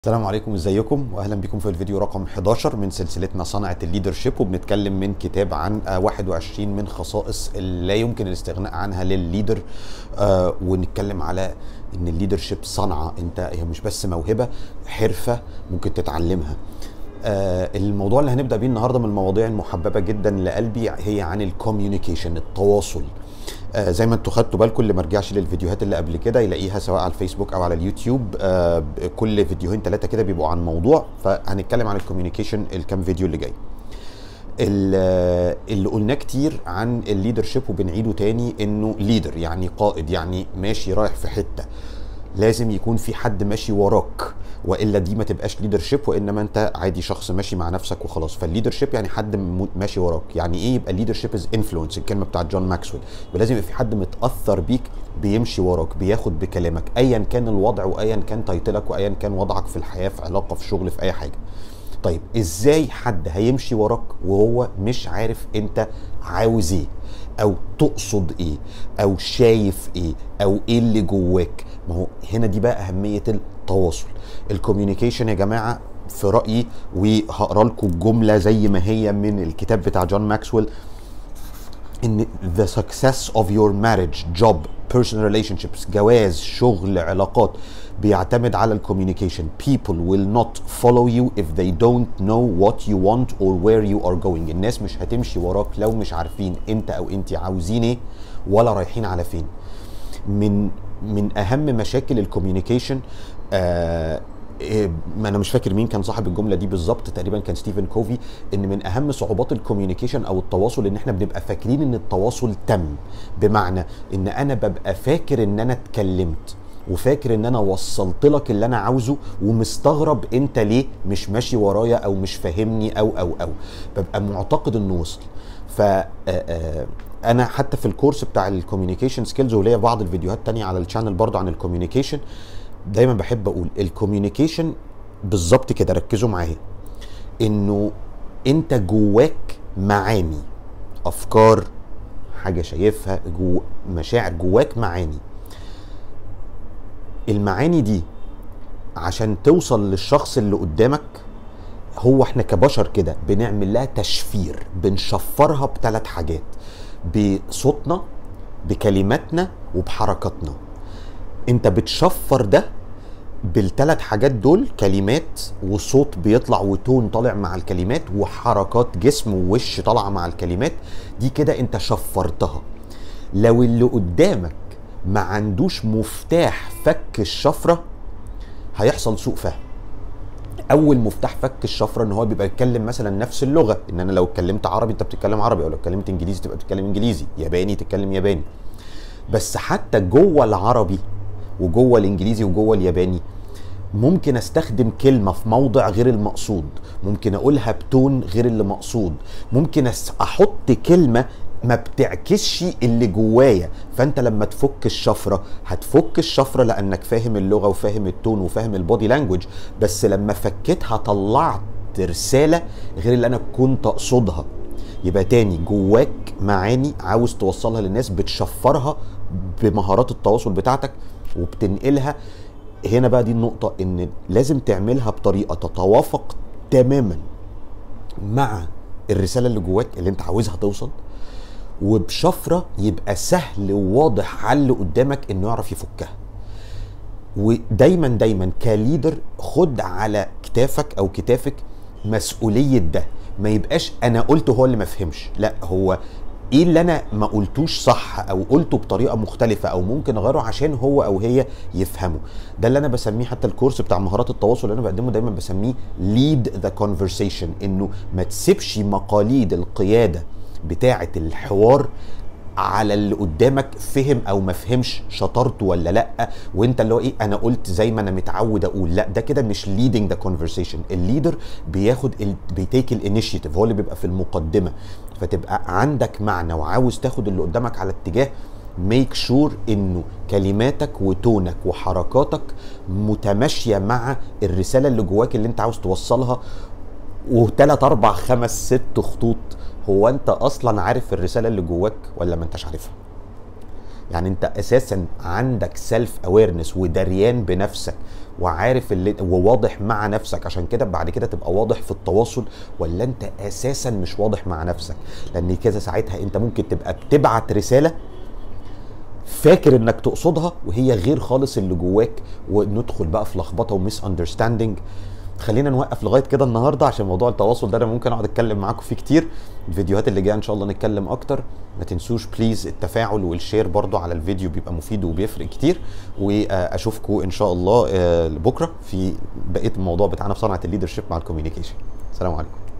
السلام عليكم ازيكم واهلا بكم في الفيديو رقم 11 من سلسلتنا صنعة الليدرشيب وبنتكلم من كتاب عن آه، 21 من خصائص اللي لا يمكن الاستغناء عنها للليدر آه، ونتكلم على ان الليدرشيب صنعة انت هي مش بس موهبة حرفة ممكن تتعلمها آه، الموضوع اللي هنبدا بيه النهارده من المواضيع المحببه جدا لقلبي هي عن الكوميونيكيشن التواصل آه زي ما انتوا خدتوا بالكم اللي ما رجعش للفيديوهات اللي قبل كده يلاقيها سواء على الفيسبوك او على اليوتيوب آه ب- كل فيديوهين ثلاثه كده بيبقوا عن موضوع فهنتكلم عن الكوميونيكيشن الكام فيديو اللي جاي ال- اللي قلناه كتير عن الليدرشيب وبنعيده تاني انه ليدر يعني قائد يعني ماشي رايح في حته لازم يكون في حد ماشي وراك والا دي ما تبقاش ليدرشيب وانما انت عادي شخص ماشي مع نفسك وخلاص فالليدرشيب يعني حد م- ماشي وراك يعني ايه يبقى ليدرشيب از انفلونس الكلمه بتاعت جون ماكسويل يبقى لازم يبقى في حد متاثر بيك بيمشي وراك بياخد بكلامك ايا كان الوضع وايا كان تايتلك وايا كان وضعك في الحياه في علاقه في شغل في اي حاجه طيب ازاي حد هيمشي وراك وهو مش عارف انت عاوز ايه او تقصد ايه او شايف ايه او ايه اللي جواك ما هو هنا دي بقى اهميه التواصل الكوميونيكيشن يا جماعه في رايي وهقرا لكم الجمله زي ما هي من الكتاب بتاع جون ماكسويل ان the success of your marriage job personal relationships جواز شغل علاقات بيعتمد على الكوميونيكيشن people will not follow you if they don't know what you want or where you are going الناس مش هتمشي وراك لو مش عارفين انت او انت عاوزين ايه ولا رايحين على فين من من اهم مشاكل الكوميونيكيشن آه إيه، ما انا مش فاكر مين كان صاحب الجمله دي بالظبط تقريبا كان ستيفن كوفي ان من اهم صعوبات الكوميونيكيشن او التواصل ان احنا بنبقى فاكرين ان التواصل تم بمعنى ان انا ببقى فاكر ان انا اتكلمت وفاكر ان انا وصلت لك اللي انا عاوزه ومستغرب انت ليه مش ماشي ورايا او مش فاهمني او او او ببقى معتقد انه وصل ف آه، آه، انا حتى في الكورس بتاع الكوميونيكيشن سكيلز وليا بعض الفيديوهات تانية على الشانل برضو عن الكوميونيكيشن دايما بحب اقول الكوميونيكيشن بالظبط كده ركزوا معايا انه انت جواك معاني افكار حاجه شايفها جو مشاعر جواك معاني المعاني دي عشان توصل للشخص اللي قدامك هو احنا كبشر كده بنعمل لها تشفير بنشفرها بثلاث حاجات بصوتنا بكلماتنا وبحركاتنا انت بتشفر ده بالثلاث حاجات دول كلمات وصوت بيطلع وتون طالع مع الكلمات وحركات جسم ووش طالعه مع الكلمات دي كده انت شفرتها لو اللي قدامك ما عندوش مفتاح فك الشفره هيحصل سوء فهم اول مفتاح فك الشفره ان هو بيبقى يتكلم مثلا نفس اللغه ان انا لو اتكلمت عربي انت بتتكلم عربي او لو اتكلمت انجليزي تبقى بتتكلم انجليزي ياباني تتكلم ياباني بس حتى جوه العربي وجوه الانجليزي وجوه الياباني ممكن استخدم كلمة في موضع غير المقصود ممكن اقولها بتون غير اللي مقصود ممكن أس- احط كلمة ما بتعكسش اللي جوايا فانت لما تفك الشفرة هتفك الشفرة لانك فاهم اللغة وفاهم التون وفاهم البودي لانجوج بس لما فكيتها طلعت رسالة غير اللي انا كنت اقصدها يبقى تاني جواك معاني عاوز توصلها للناس بتشفرها بمهارات التواصل بتاعتك وبتنقلها هنا بقى دي النقطة ان لازم تعملها بطريقة تتوافق تماما مع الرسالة اللي جواك اللي انت عاوزها توصل وبشفرة يبقى سهل وواضح على اللي قدامك انه يعرف يفكها ودايما دايما كليدر خد على كتافك او كتافك مسؤوليه ده ما يبقاش انا قلته هو اللي ما فهمش لا هو ايه اللي انا ما قلتوش صح او قلته بطريقه مختلفه او ممكن اغيره عشان هو او هي يفهمه ده اللي انا بسميه حتى الكورس بتاع مهارات التواصل اللي انا بقدمه دايما بسميه lead the conversation انه ما تسيبش مقاليد القياده بتاعه الحوار على اللي قدامك فهم او ما فهمش شطارته ولا لا وانت اللي هو ايه انا قلت زي ما انا متعود اقول لا ده كده مش leading the conversation الليدر بياخد ال... بيتيك الانيشيتيف هو اللي بيبقى في المقدمه فتبقى عندك معنى وعاوز تاخد اللي قدامك على اتجاه ميك شور انه كلماتك وتونك وحركاتك متماشيه مع الرساله اللي جواك اللي انت عاوز توصلها وثلاث اربع خمس ست خطوط هو انت اصلا عارف الرساله اللي جواك ولا ما انتش عارفها يعني انت اساسا عندك سيلف اويرنس ودريان بنفسك وعارف اللي وواضح مع نفسك عشان كده بعد كده تبقى واضح في التواصل ولا انت اساسا مش واضح مع نفسك لان كده ساعتها انت ممكن تبقى بتبعت رساله فاكر انك تقصدها وهي غير خالص اللي جواك وندخل بقى في لخبطه وميس اندرستاندنج خلينا نوقف لغايه كده النهارده عشان موضوع التواصل ده انا ممكن اقعد اتكلم معاكم فيه كتير الفيديوهات اللي جايه ان شاء الله نتكلم اكتر ما تنسوش بليز التفاعل والشير برضو على الفيديو بيبقى مفيد وبيفرق كتير واشوفكم ان شاء الله آه، بكره في بقيه الموضوع بتاعنا في صنعه الليدرشيب مع الكوميونيكيشن سلام عليكم